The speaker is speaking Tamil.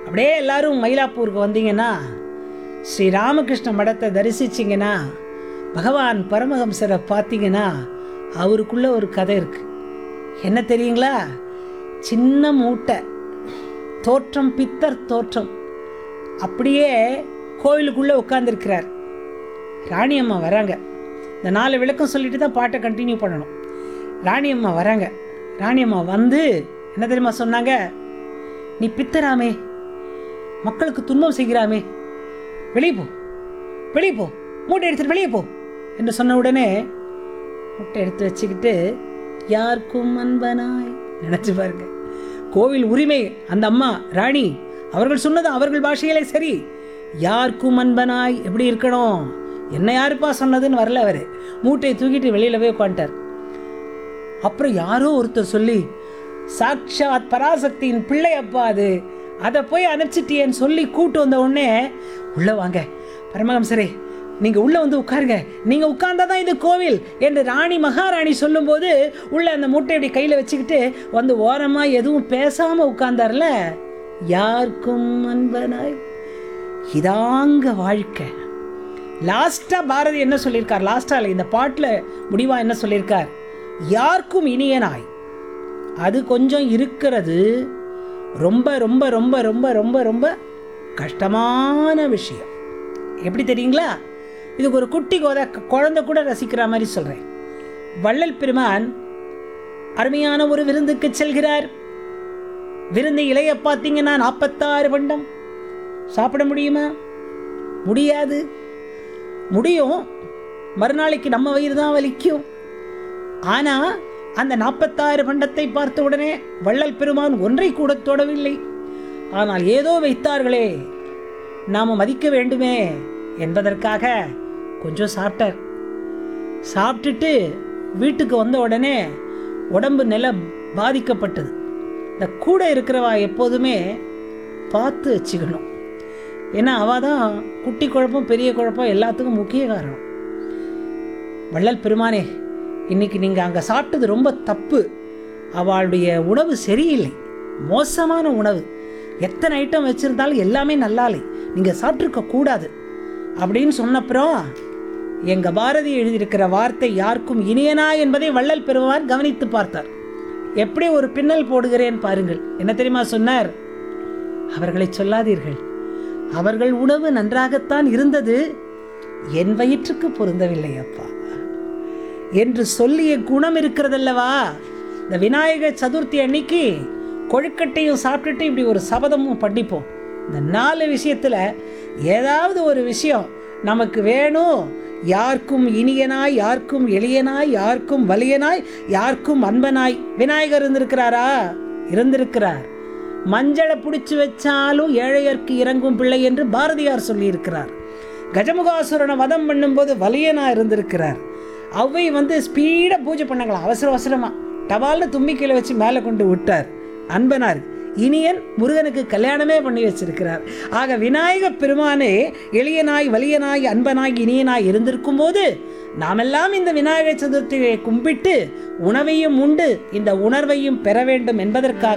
அப்படியே எல்லாரும் மயிலாப்பூருக்கு வந்தீங்கன்னா ஸ்ரீ ராமகிருஷ்ண மடத்தை தரிசிச்சிங்கன்னா பகவான் பரமஹம்சரை பார்த்தீங்கன்னா அவருக்குள்ள ஒரு கதை இருக்கு என்ன தெரியுங்களா சின்ன மூட்டை தோற்றம் பித்தர் தோற்றம் அப்படியே கோவிலுக்குள்ளே உட்காந்துருக்கிறார் ராணி அம்மா வராங்க இந்த நாலு விளக்கம் சொல்லிட்டு தான் பாட்டை கண்டினியூ பண்ணணும் ராணி அம்மா வராங்க ராணி அம்மா வந்து என்ன தெரியுமா சொன்னாங்க நீ பித்தராமே மக்களுக்கு துன்பம் செய்கிறாமே வெளியே போ வெளியே போ மூட்டை எடுத்துட்டு வெளியே போ என்று சொன்ன உடனே மூட்டை எடுத்து வச்சுக்கிட்டு யாருக்கும் அன்பனாய் நினைச்சு பாருங்க கோவில் உரிமை அந்த அம்மா ராணி அவர்கள் சொன்னது அவர்கள் பாஷையிலே சரி யாருக்கும் அன்பனாய் எப்படி இருக்கணும் என்ன யாருப்பா சொன்னதுன்னு வரல அவரு மூட்டையை தூக்கிட்டு வெளியில போய் உட்காந்துட்டார் அப்புறம் யாரோ ஒருத்தர் சொல்லி சாக்ஷாத் பராசக்தியின் பிள்ளை அப்பா அது அதை போய் அனுப்பிச்சிட்டியேன்னு சொல்லி கூட்டு வந்த உடனே உள்ள வாங்க பரமஹம்சரே நீங்க உள்ள வந்து உட்காருங்க நீங்க உட்கார்ந்தாதான் இது கோவில் என்று ராணி மகாராணி சொல்லும்போது உள்ள அந்த மூட்டை இப்படி கையில வச்சுக்கிட்டு வந்து ஓரமா எதுவும் பேசாம உட்கார்ந்தார்ல யாருக்கும் அன்பனாய் இதாங்க வாழ்க்கை லாஸ்டா பாரதி என்ன சொல்லியிருக்கார் லாஸ்டா இல்லை இந்த பாட்டில் முடிவா என்ன சொல்லியிருக்கார் யாருக்கும் இனியனாய் அது கொஞ்சம் இருக்கிறது ரொம்ப ரொம்ப ரொம்ப ரொம்ப ரொம்ப ரொம்ப கஷ்டமான விஷயம் எப்படி தெரியுங்களா இதுக்கு ஒரு குட்டி கோத குழந்தை கூட ரசிக்கிற மாதிரி சொல்கிறேன் வள்ளல் பெருமான் அருமையான ஒரு விருந்துக்கு செல்கிறார் விருந்து இலைய பார்த்தீங்கன்னா நாற்பத்தாறு பண்டம் சாப்பிட முடியுமா முடியாது முடியும் மறுநாளைக்கு நம்ம வயிறு தான் வலிக்கும் ஆனா அந்த நாற்பத்தாறு பண்டத்தை பார்த்த உடனே வள்ளல் பெருமான் ஒன்றை கூட தொடவில்லை ஆனால் ஏதோ வைத்தார்களே நாம மதிக்க வேண்டுமே என்பதற்காக கொஞ்சம் சாப்பிட்டார் சாப்பிட்டுட்டு வீட்டுக்கு வந்த உடனே உடம்பு நில பாதிக்கப்பட்டது இந்த கூட இருக்கிறவா எப்போதுமே பார்த்து வச்சுக்கணும் ஏன்னா அவள் தான் குட்டி குழப்பம் பெரிய குழப்பம் எல்லாத்துக்கும் முக்கிய காரணம் வள்ளல் பெருமானே இன்னைக்கு நீங்கள் அங்கே சாப்பிட்டது ரொம்ப தப்பு அவளுடைய உணவு சரியில்லை மோசமான உணவு எத்தனை ஐட்டம் வச்சுருந்தாலும் எல்லாமே நல்லாலை நீங்கள் சாப்பிட்ருக்க கூடாது அப்படின்னு சொன்னப்புறம் எங்கள் பாரதி எழுதியிருக்கிற வார்த்தை யாருக்கும் இனியனா என்பதை வள்ளல் பெருமான் கவனித்து பார்த்தார் எப்படி ஒரு பின்னல் போடுகிறேன் பாருங்கள் என்ன தெரியுமா சொன்னார் அவர்களை சொல்லாதீர்கள் அவர்கள் உணவு நன்றாகத்தான் இருந்தது என் வயிற்றுக்கு பொருந்தவில்லை அப்பா என்று சொல்லிய குணம் இருக்கிறதல்லவா இந்த விநாயகர் சதுர்த்தி அன்னைக்கு கொழுக்கட்டையும் சாப்பிட்டுட்டு இப்படி ஒரு சபதமும் பண்ணிப்போம் இந்த நாலு விஷயத்துல ஏதாவது ஒரு விஷயம் நமக்கு வேணும் யாருக்கும் இனியனாய் யாருக்கும் எளியனாய் யாருக்கும் வலியனாய் யாருக்கும் அன்பனாய் விநாயகர் இருந்திருக்கிறாரா இருந்திருக்கிறார் மஞ்சளை பிடிச்சு வச்சாலும் ஏழையர்க்கு இறங்கும் பிள்ளை என்று பாரதியார் சொல்லியிருக்கிறார் கஜமுகாசுரனை வதம் பண்ணும்போது வலியனா இருந்திருக்கிறார் அவை வந்து ஸ்பீடாக பூஜை பண்ணாங்களாம் அவசர அவசரமாக டபால்னு தும்பிக்கையில் வச்சு மேலே கொண்டு விட்டார் அன்பனார் இனியன் முருகனுக்கு கல்யாணமே பண்ணி வச்சிருக்கிறார் ஆக விநாயக பெருமானே எளியனாய் வலியனாய் அன்பனாய் இனியனாய் இருந்திருக்கும் போது நாமெல்லாம் இந்த விநாயகர் சதுர்த்தியை கும்பிட்டு உணவையும் உண்டு இந்த உணர்வையும் பெற வேண்டும் என்பதற்காக